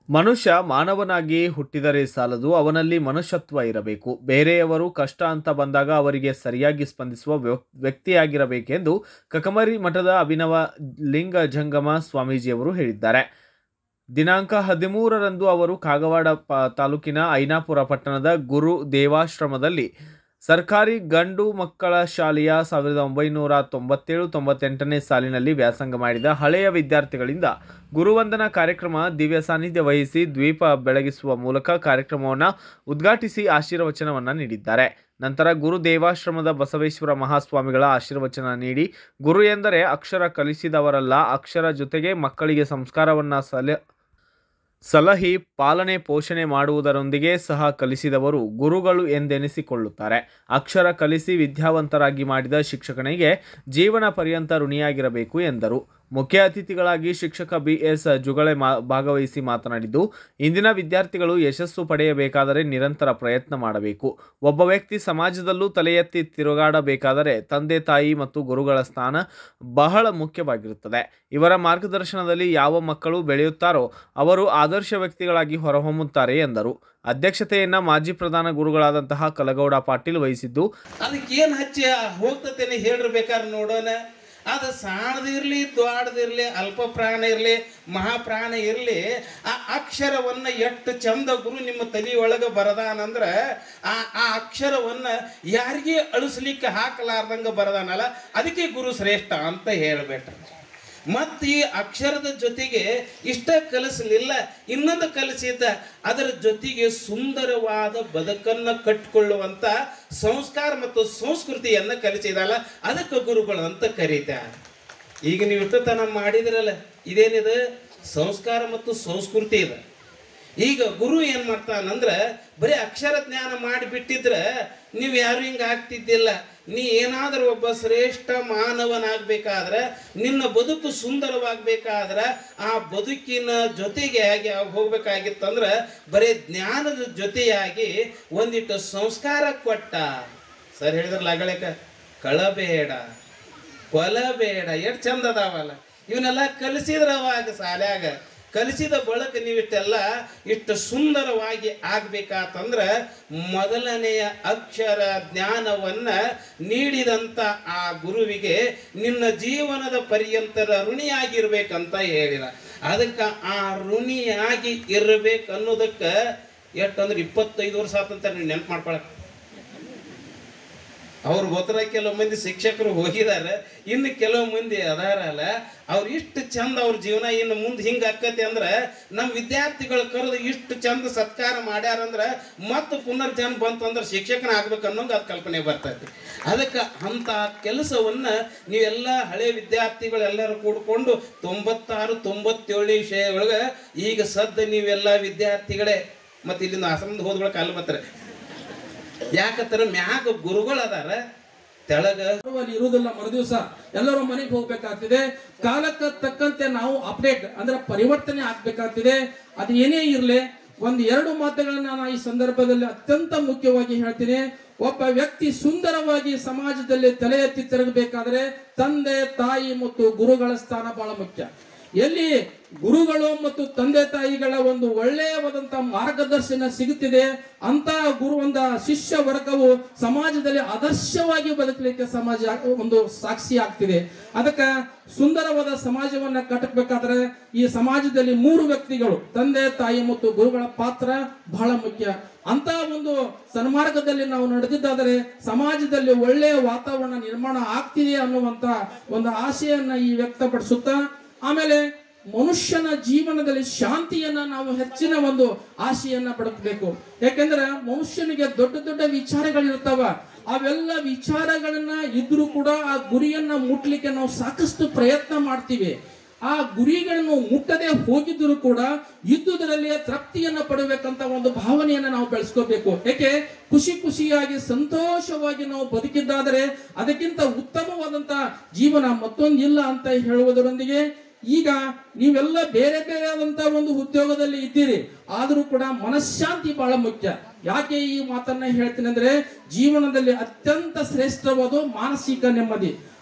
ಮನುಷ್ಯ ಮಾನವನಾಗಿ ಹುಟ್ಟಿದರೆ ಸಾಲದು ಅವನಲ್ಲಿ ಮನುಷ್ಯತ್ವ ಇರಬೇಕು ಬೇರೆಯವರು ಕಷ್ಟ ಅಂತ ಬಂದಾಗ ಅವರಿಗೆ ಸರಿಯಾಗಿ ಸ್ಪಂದಿಸುವ ವ್ಯ- ವ್ಯಕ್ತಿಯಾಗಿರಬೇಕೆಂದು ಕಕಮರಿ ಮಠದ ಅಭಿನವ ಲಿಂಗ ಜಂಗಮ ಸ್ವಾಮೀಜಿಯವರು ಹೇಳಿದ್ದಾರೆ ದಿನಾಂಕ ಹದಿಮೂರರಂದು ಅವರು ಕಾಗವಾಡ ಪ ತಾಲೂಕಿನ ಐನಾಪುರ ಪಟ್ಟಣದ ಗುರು ದೇವಾಶ್ರಮದಲ್ಲಿ ಸರ್ಕಾರಿ ಗಂಡು ಮಕ್ಕಳ ಶಾಲೆಯ ಸಾವಿರದ ಒಂಬೈನೂರ ತೊಂಬತ್ತೇಳು ತೊಂಬತ್ತೆಂಟನೇ ಸಾಲಿನಲ್ಲಿ ವ್ಯಾಸಂಗ ಮಾಡಿದ ಹಳೆಯ ವಿದ್ಯಾರ್ಥಿಗಳಿಂದ ಗುರುವಂದನಾ ಕಾರ್ಯಕ್ರಮ ದಿವ್ಯ ಸಾನ್ನಿಧ್ಯ ವಹಿಸಿ ದ್ವೀಪ ಬೆಳಗಿಸುವ ಮೂಲಕ ಕಾರ್ಯಕ್ರಮವನ್ನು ಉದ್ಘಾಟಿಸಿ ಆಶೀರ್ವಚನವನ್ನು ನೀಡಿದ್ದಾರೆ ನಂತರ ಗುರು ದೇವಾಶ್ರಮದ ಬಸವೇಶ್ವರ ಮಹಾಸ್ವಾಮಿಗಳ ಆಶೀರ್ವಚನ ನೀಡಿ ಗುರು ಎಂದರೆ ಅಕ್ಷರ ಕಲಿಸಿದವರಲ್ಲ ಅಕ್ಷರ ಜೊತೆಗೆ ಮಕ್ಕಳಿಗೆ ಸಂಸ್ಕಾರವನ್ನು ಸಲ ಸಲಹಿ ಪಾಲನೆ ಪೋಷಣೆ ಮಾಡುವುದರೊಂದಿಗೆ ಸಹ ಕಲಿಸಿದವರು ಗುರುಗಳು ಎಂದೆನಿಸಿಕೊಳ್ಳುತ್ತಾರೆ ಅಕ್ಷರ ಕಲಿಸಿ ವಿದ್ಯಾವಂತರಾಗಿ ಮಾಡಿದ ಶಿಕ್ಷಕನಿಗೆ ಜೀವನ ಪರ್ಯಂತ ಋಣಿಯಾಗಿರಬೇಕು ಎಂದರು ಮುಖ್ಯ ಅತಿಥಿಗಳಾಗಿ ಶಿಕ್ಷಕ ಬಿ ಎಸ್ ಜುಗಳೆ ಮಾ ಭಾಗವಹಿಸಿ ಮಾತನಾಡಿದ್ದು ಇಂದಿನ ವಿದ್ಯಾರ್ಥಿಗಳು ಯಶಸ್ಸು ಪಡೆಯಬೇಕಾದರೆ ನಿರಂತರ ಪ್ರಯತ್ನ ಮಾಡಬೇಕು ಒಬ್ಬ ವ್ಯಕ್ತಿ ಸಮಾಜದಲ್ಲೂ ತಲೆ ಎತ್ತಿ ತಿರುಗಾಡಬೇಕಾದರೆ ತಂದೆ ತಾಯಿ ಮತ್ತು ಗುರುಗಳ ಸ್ಥಾನ ಬಹಳ ಮುಖ್ಯವಾಗಿರುತ್ತದೆ ಇವರ ಮಾರ್ಗದರ್ಶನದಲ್ಲಿ ಯಾವ ಮಕ್ಕಳು ಬೆಳೆಯುತ್ತಾರೋ ಅವರು ಆದರ್ಶ ವ್ಯಕ್ತಿಗಳಾಗಿ ಹೊರಹೊಮ್ಮುತ್ತಾರೆ ಎಂದರು ಅಧ್ಯಕ್ಷತೆಯನ್ನ ಮಾಜಿ ಪ್ರಧಾನ ಗುರುಗಳಾದಂತಹ ಕಲಗೌಡ ಪಾಟೀಲ್ ವಹಿಸಿದ್ದು ಅದಕ್ಕೆ ಏನು ಹಚ್ಚಿ ಹೋಗ್ತತೇನೆ ಹೇಳ್ರಿ ಬೇಕಾದ್ರೆ ನೋಡೋಣ ಅದು ಸಾಣದಿರ್ಲಿ ದ್ವಾಡದಿರ್ಲಿ ಅಲ್ಪ ಪ್ರಾಣ ಇರಲಿ ಮಹಾಪ್ರಾಣ ಇರಲಿ ಆ ಅಕ್ಷರವನ್ನು ಎಷ್ಟು ಚಂದ ಗುರು ನಿಮ್ಮ ತಲೆಯೊಳಗೆ ಬರದಾನಂದ್ರೆ ಆ ಆ ಅಕ್ಷರವನ್ನು ಯಾರಿಗೆ ಅಳಿಸ್ಲಿಕ್ಕೆ ಹಾಕಲಾರ್ದಂಗೆ ಬರದಾನಲ್ಲ ಅದಕ್ಕೆ ಗುರು ಶ್ರೇಷ್ಠ ಅಂತ ಹೇಳ್ಬೇಟ್ರಿ ಮತ್ತು ಈ ಅಕ್ಷರದ ಜೊತೆಗೆ ಇಷ್ಟ ಕಲಿಸಲಿಲ್ಲ ಇನ್ನೊಂದು ಕಲಿಸಿದ್ದ ಅದರ ಜೊತೆಗೆ ಸುಂದರವಾದ ಬದುಕನ್ನು ಕಟ್ಟಿಕೊಳ್ಳುವಂಥ ಸಂಸ್ಕಾರ ಮತ್ತು ಸಂಸ್ಕೃತಿಯನ್ನು ಕಲಿಸಿದಲ್ಲ ಅದಕ್ಕೆ ಗುರುಗಳು ಅಂತ ಕರೀತಾರೆ ಈಗ ನೀವು ಇಷ್ಟು ತನ ಮಾಡಿದ್ರಲ್ಲ ಇದೇನಿದೆ ಸಂಸ್ಕಾರ ಮತ್ತು ಸಂಸ್ಕೃತಿ ಇದೆ ಈಗ ಗುರು ಏನು ಮಾಡ್ತಾನಂದ್ರೆ ಬರೀ ಅಕ್ಷರ ಜ್ಞಾನ ಮಾಡಿಬಿಟ್ಟಿದ್ರೆ ನೀವು ಯಾರು ಹಿಂಗೆ ಆಗ್ತಿದ್ದಿಲ್ಲ ನೀ ಏನಾದರೂ ಒಬ್ಬ ಶ್ರೇಷ್ಠ ಮಾನವನಾಗಬೇಕಾದ್ರೆ ನಿನ್ನ ಬದುಕು ಸುಂದರವಾಗಬೇಕಾದ್ರೆ ಆ ಬದುಕಿನ ಜೊತೆಗೆ ಹೇಗೆ ಹೋಗ್ಬೇಕಾಗಿತ್ತಂದ್ರೆ ಬರೀ ಜ್ಞಾನದ ಜೊತೆಯಾಗಿ ಒಂದಿಟ್ಟು ಸಂಸ್ಕಾರ ಕೊಟ್ಟ ಸರ್ ಹೇಳಿದ್ರಲ್ಲ ಅಗಳಕ ಕಳಬೇಡ ಕೊಲಬೇಡ ಎಷ್ಟು ಚಂದ ಅದಾವಲ್ಲ ಇವನ್ನೆಲ್ಲ ಕಲಿಸಿದ್ರ ಅವಾಗ ಶಾಲ್ಯಾಗ ಕಲಿಸಿದ ಬಳಕ ನೀವಿಷ್ಟೆಲ್ಲ ಇಷ್ಟು ಸುಂದರವಾಗಿ ಆಗ್ಬೇಕಾತಂದ್ರೆ ಮೊದಲನೆಯ ಅಕ್ಷರ ಜ್ಞಾನವನ್ನ ನೀಡಿದಂಥ ಆ ಗುರುವಿಗೆ ನಿನ್ನ ಜೀವನದ ಪರ್ಯಂತರ ಋಣಿಯಾಗಿರ್ಬೇಕಂತ ಹೇಳಿದ ಅದಕ್ಕೆ ಆ ಋಣಿಯಾಗಿ ಇರ್ಬೇಕು ಅನ್ನೋದಕ್ಕೆ ಎಷ್ಟಂದ್ರೆ ಇಪ್ಪತ್ತೈದು ವರ್ಷ ಆತಂತ ನೀವು ನೆನ್ಪು ಮಾಡ್ಕೊಳಕ್ಕೆ ಅವ್ರು ಗೊತ್ತರ ಕೆಲವು ಮಂದಿ ಶಿಕ್ಷಕರು ಹೋಗಿದ್ದಾರೆ ಇನ್ನು ಕೆಲವು ಮಂದಿ ಅದಾರಲ್ಲ ಅವ್ರು ಇಷ್ಟು ಚಂದ ಅವ್ರ ಜೀವನ ಇನ್ನು ಮುಂದೆ ಹಿಂಗೆ ಆಕತಿ ಅಂದ್ರೆ ನಮ್ಮ ವಿದ್ಯಾರ್ಥಿಗಳು ಕರೆದು ಇಷ್ಟು ಚಂದ ಸತ್ಕಾರ ಮಾಡ್ಯಾರಂದ್ರೆ ಮತ್ತು ಪುನರ್ಜನ್ಮ ಬಂತು ಅಂದ್ರೆ ಶಿಕ್ಷಕನ ಆಗ್ಬೇಕು ಅನ್ನೋಂಗೆ ಅದು ಕಲ್ಪನೆ ಬರ್ತೈತಿ ಅದಕ್ಕೆ ಅಂಥ ಕೆಲಸವನ್ನು ನೀವೆಲ್ಲ ಹಳೆ ವಿದ್ಯಾರ್ಥಿಗಳೆಲ್ಲರೂ ಕೂಡ್ಕೊಂಡು ತೊಂಬತ್ತಾರು ತೊಂಬತ್ತೇಳು ವಿಷಯ ಒಳಗೆ ಈಗ ಸದ್ದ ನೀವೆಲ್ಲ ವಿದ್ಯಾರ್ಥಿಗಳೇ ಮತ್ತು ಇಲ್ಲಿಂದ ಆಶ್ರಮದ ಹೋದ್ಗಳಿಗೆ ಅಲ್ಲಿ ಬರ್ತಾರೆ ಯಾಕಂತಾರೆ ಮ್ಯಾಗ ಗುರುಗಳು ಅದಾರ ತೆಳಗ ಅಲ್ಲಿ ಇರುವುದಿಲ್ಲ ಮರುದಿವಸ ಎಲ್ಲರೂ ಮನೆಗೆ ಹೋಗ್ಬೇಕಾಗ್ತಿದೆ ಕಾಲಕ್ಕೆ ತಕ್ಕಂತೆ ನಾವು ಅಪ್ಡೇಟ್ ಅಂದ್ರೆ ಪರಿವರ್ತನೆ ಆಗ್ಬೇಕಾಗ್ತಿದೆ ಅದು ಏನೇ ಇರಲಿ ಒಂದು ಎರಡು ಮಾತುಗಳನ್ನ ನಾನು ಈ ಸಂದರ್ಭದಲ್ಲಿ ಅತ್ಯಂತ ಮುಖ್ಯವಾಗಿ ಹೇಳ್ತೀನಿ ಒಬ್ಬ ವ್ಯಕ್ತಿ ಸುಂದರವಾಗಿ ಸಮಾಜದಲ್ಲಿ ತಲೆ ಎತ್ತಿ ತಿರುಗಬೇಕಾದ್ರೆ ತಂದೆ ತಾಯಿ ಮತ್ತು ಗುರುಗಳ ಸ್ಥಾನ ಬಹಳ ಮುಖ್ಯ ಎಲ್ಲಿ ಗುರುಗಳು ಮತ್ತು ತಂದೆ ತಾಯಿಗಳ ಒಂದು ಒಳ್ಳೆಯವಾದಂತಹ ಮಾರ್ಗದರ್ಶನ ಸಿಗುತ್ತಿದೆ ಅಂತ ಗುರು ಒಂದ ಶಿಷ್ಯ ವರ್ಗವು ಸಮಾಜದಲ್ಲಿ ಆದರ್ಶವಾಗಿ ಬದುಕಲಿಕ್ಕೆ ಸಮಾಜ ಒಂದು ಸಾಕ್ಷಿ ಆಗ್ತಿದೆ ಅದಕ್ಕೆ ಸುಂದರವಾದ ಸಮಾಜವನ್ನ ಕಟ್ಟಬೇಕಾದ್ರೆ ಈ ಸಮಾಜದಲ್ಲಿ ಮೂರು ವ್ಯಕ್ತಿಗಳು ತಂದೆ ತಾಯಿ ಮತ್ತು ಗುರುಗಳ ಪಾತ್ರ ಬಹಳ ಮುಖ್ಯ ಅಂತ ಒಂದು ಸನ್ಮಾರ್ಗದಲ್ಲಿ ನಾವು ನಡೆದಿದ್ದಾದರೆ ಸಮಾಜದಲ್ಲಿ ಒಳ್ಳೆಯ ವಾತಾವರಣ ನಿರ್ಮಾಣ ಆಗ್ತಿದೆ ಅನ್ನುವಂತ ಒಂದು ಆಶೆಯನ್ನ ಈ ವ್ಯಕ್ತಪಡಿಸುತ್ತಾ ಆಮೇಲೆ ಮನುಷ್ಯನ ಜೀವನದಲ್ಲಿ ಶಾಂತಿಯನ್ನ ನಾವು ಹೆಚ್ಚಿನ ಒಂದು ಆಶೆಯನ್ನ ಪಡಬೇಕು ಯಾಕೆಂದ್ರೆ ಮನುಷ್ಯನಿಗೆ ದೊಡ್ಡ ದೊಡ್ಡ ವಿಚಾರಗಳಿರ್ತಾವ ಅವೆಲ್ಲ ವಿಚಾರಗಳನ್ನ ಇದ್ರೂ ಕೂಡ ಆ ಗುರಿಯನ್ನ ಮುಟ್ಲಿಕ್ಕೆ ನಾವು ಸಾಕಷ್ಟು ಪ್ರಯತ್ನ ಮಾಡ್ತೀವಿ ಆ ಗುರಿಗಳನ್ನು ಮುಟ್ಟದೆ ಹೋಗಿದ್ದರೂ ಕೂಡ ಇದ್ದುದರಲ್ಲಿ ತೃಪ್ತಿಯನ್ನ ಪಡಬೇಕಂತ ಒಂದು ಭಾವನೆಯನ್ನ ನಾವು ಬೆಳೆಸ್ಕೋಬೇಕು ಯಾಕೆ ಖುಷಿ ಖುಷಿಯಾಗಿ ಸಂತೋಷವಾಗಿ ನಾವು ಬದುಕಿದ್ದಾದರೆ ಅದಕ್ಕಿಂತ ಉತ್ತಮವಾದಂತ ಜೀವನ ಮತ್ತೊಂದಿಲ್ಲ ಅಂತ ಹೇಳುವುದರೊಂದಿಗೆ ಈಗ ನೀವೆಲ್ಲ ಬೇರೆ ಬೇರೆ ಆದಂತ ಒಂದು ಉದ್ಯೋಗದಲ್ಲಿ ಇದ್ದೀರಿ ಆದರೂ ಕೂಡ ಮನಃಶಾಂತಿ ಬಹಳ ಮುಖ್ಯ ಯಾಕೆ ಈ ಮಾತನ್ನ ಹೇಳ್ತೀನಿ ಅಂದ್ರೆ ಜೀವನದಲ್ಲಿ ಅತ್ಯಂತ ಶ್ರೇಷ್ಠವಾದ ಮಾನಸಿಕ ನೆಮ್ಮದಿ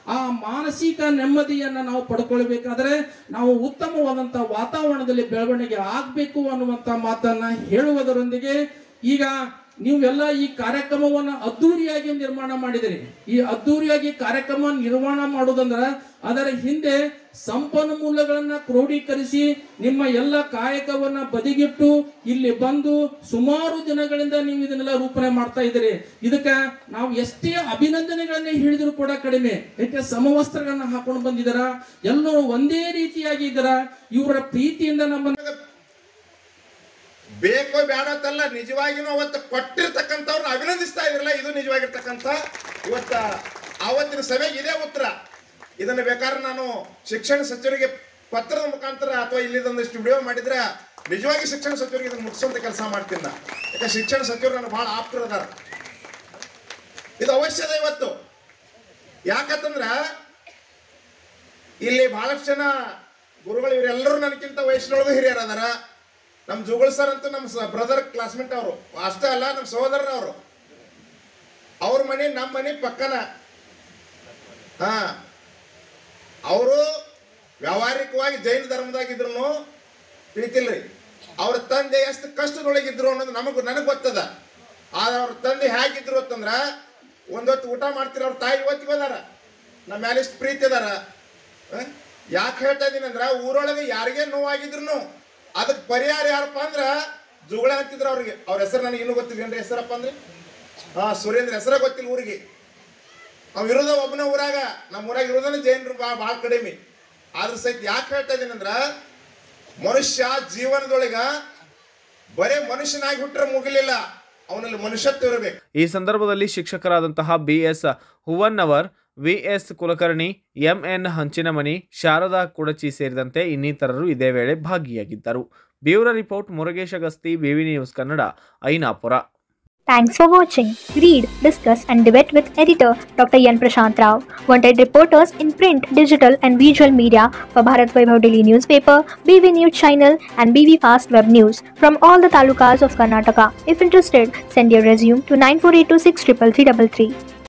ಆ ಮಾನಸಿಕ ನೆಮ್ಮದಿಯನ್ನ ನಾವು ಪಡ್ಕೊಳ್ಬೇಕಾದ್ರೆ ನಾವು ಉತ್ತಮವಾದಂತ ವಾತಾವರಣದಲ್ಲಿ ಬೆಳವಣಿಗೆ ಆಗ್ಬೇಕು ಅನ್ನುವಂತ ಮಾತನ್ನ ಹೇಳುವುದರೊಂದಿಗೆ ಈಗ ನೀವೆಲ್ಲ ಈ ಕಾರ್ಯಕ್ರಮವನ್ನ ಅದ್ದೂರಿಯಾಗಿ ನಿರ್ಮಾಣ ಮಾಡಿದಿರಿ ಈ ಅದ್ದೂರಿಯಾಗಿ ಕಾರ್ಯಕ್ರಮ ನಿರ್ಮಾಣ ಮಾಡುವುದಂದ್ರ ಅದರ ಹಿಂದೆ ಸಂಪನ್ಮೂಲಗಳನ್ನ ಕ್ರೋಢೀಕರಿಸಿ ನಿಮ್ಮ ಎಲ್ಲ ಕಾಯಕವನ್ನ ಬದಿಗಿಟ್ಟು ಇಲ್ಲಿ ಬಂದು ಸುಮಾರು ದಿನಗಳಿಂದ ನೀವು ಇದನ್ನೆಲ್ಲ ರೂಪಣೆ ಮಾಡ್ತಾ ಇದ್ದೀರಿ ಇದಕ್ಕ ನಾವು ಎಷ್ಟೇ ಅಭಿನಂದನೆಗಳನ್ನೇ ಹೇಳಿದ್ರು ಕೂಡ ಕಡಿಮೆ ಯಾಕೆ ಸಮವಸ್ತ್ರಗಳನ್ನ ಹಾಕೊಂಡು ಬಂದಿದಾರ ಎಲ್ಲರೂ ಒಂದೇ ರೀತಿಯಾಗಿ ಇದ್ದಾರ ಇವರ ಪ್ರೀತಿಯಿಂದ ನಮ್ಮನ್ನ ಬೇಕೋ ಬೇಡತ್ತಲ್ಲ ನಿಜವಾಗಿನೂ ಅವತ್ತು ಕೊಟ್ಟಿರ್ತಕ್ಕಂಥವ್ರನ್ನ ಅಭಿನಂದಿಸ್ತಾ ಇದ್ರಲ್ಲ ಇದು ನಿಜವಾಗಿರ್ತಕ್ಕಂಥ ಇವತ್ತ ಆವತ್ತಿನ ಸಭೆಗೆ ಇದೇ ಉತ್ತರ ಇದನ್ನು ಬೇಕಾದ್ರೆ ನಾನು ಶಿಕ್ಷಣ ಸಚಿವರಿಗೆ ಪತ್ರದ ಮುಖಾಂತರ ಅಥವಾ ಇಲ್ಲಿದೊಂದಿಷ್ಟು ವಿಡಿಯೋ ಮಾಡಿದ್ರೆ ನಿಜವಾಗಿ ಶಿಕ್ಷಣ ಸಚಿವರಿಗೆ ಇದನ್ನು ಮುಗಿಸುವಂತ ಕೆಲಸ ಮಾಡ್ತೀನಿ ನಾ ಯಾಕೆ ಶಿಕ್ಷಣ ಸಚಿವರು ನನಗೆ ಬಹಳ ಆಪ್ತರದಾರ ಇದು ಅವಶ್ಯದ ಇವತ್ತು ಯಾಕಂತಂದ್ರ ಇಲ್ಲಿ ಬಹಳಷ್ಟು ಜನ ಗುರುಗಳು ಇವರೆಲ್ಲರೂ ನನಗಿಂತ ವಯಸ್ಸಿನೊಳಗೂ ಹಿರಿಯರು ಅದಾರ ನಮ್ಮ ಜುಗುಳ್ ಸರ್ ಅಂತೂ ನಮ್ಮ ಬ್ರದರ್ ಕ್ಲಾಸ್ಮೇಟ್ ಅವರು ಅಷ್ಟೇ ಅಲ್ಲ ನಮ್ಮ ಸಹೋದರರ ಅವರು ಅವ್ರ ಮನೆ ನಮ್ಮ ಮನೆ ಪಕ್ಕನ ಹಾ ಅವರು ವ್ಯಾವಹಾರಿಕವಾಗಿ ಜೈನ ಧರ್ಮದಾಗಿದ್ರು ತಿಳಿತಿಲ್ರಿ ಅವ್ರ ತಂದೆ ಎಷ್ಟು ಕಷ್ಟದೊಳಗಿದ್ರು ಅನ್ನೋದು ನಮಗೂ ನನಗೆ ಗೊತ್ತದ ಆದ್ರೆ ಅವ್ರ ತಂದೆ ಹೇಗಿದ್ರು ಅಂತಂದ್ರ ಒಂದೊತ್ತು ಊಟ ಮಾಡ್ತಿರ ಅವ್ರ ತಾಯಿ ಇವತ್ತಿಗೆ ಅದಾರ ನಮ್ಮ ಮೇಲೆ ಇಷ್ಟು ಪ್ರೀತಿ ಅದಾರ ಯಾಕೆ ಹೇಳ್ತಾ ಇದೀನಿ ಅಂದ್ರ ಊರೊಳಗೆ ಯಾರಿಗೇ ನೋವಾಗಿದ್ರು ಅದಕ್ಕೆ ಪರಿಹಾರ ಯಾರಪ್ಪ ಅಂದ್ರ ಜುಗಳ ಅಂತಿದ್ರು ಅವ್ರಿಗೆ ಅವ್ರ ಹೆಸರು ನನಗೆ ಇನ್ನೂ ಗೊತ್ತಿಲ್ಲ ಏನ್ರಿ ಹೆಸರಪ್ಪ ಅಂದ್ರೆ ಹಾ ಸುರೇಂದ್ರ ಹೆಸರೇ ಗೊತ್ತಿಲ್ಲ ಊರಿಗೆ ಅವ್ ಇರೋದ ಒಬ್ಬನ ಊರಾಗ ನಮ್ಮ ಊರಾಗ ಇರೋದನ್ನ ಜೈನರು ಬಾ ಭಾಳ ಕಡಿಮೆ ಆದ್ರ ಸಹಿತ ಯಾಕೆ ಹೇಳ್ತಾ ಇದೀನಿ ಅಂದ್ರ ಮನುಷ್ಯ ಜೀವನದೊಳಗ ಬರೇ ಮನುಷ್ಯನಾಗಿ ಹುಟ್ರೆ ಮುಗಿಲಿಲ್ಲ ಅವನಲ್ಲಿ ಮನುಷ್ಯತ್ವ ಇರಬೇಕು ಈ ಸಂದರ್ಭದಲ್ಲಿ ಶಿಕ್ಷಕರಾದಂತಹ B S Huvannavar V S Kulkarni M N Hanchinamani Sharada Kudachi ಸೇರಿದಂತೆ ಇನ್ನಿತರರು ಇದೇ ವೇಳೆ ಭಾಗಿಯಾಗಿದ್ದರು bureau report Murugesh Gasti BV news Kannada Ainapur Thanks for watching. Read, discuss, and debate with editor Dr. Yan Prashant Rao. Wanted reporters in print, digital, and visual media for Bharat Vaibhav Daily newspaper, BV News channel, and BV Fast Web News from all the talukas of Karnataka. If interested, send your resume to 9482633333.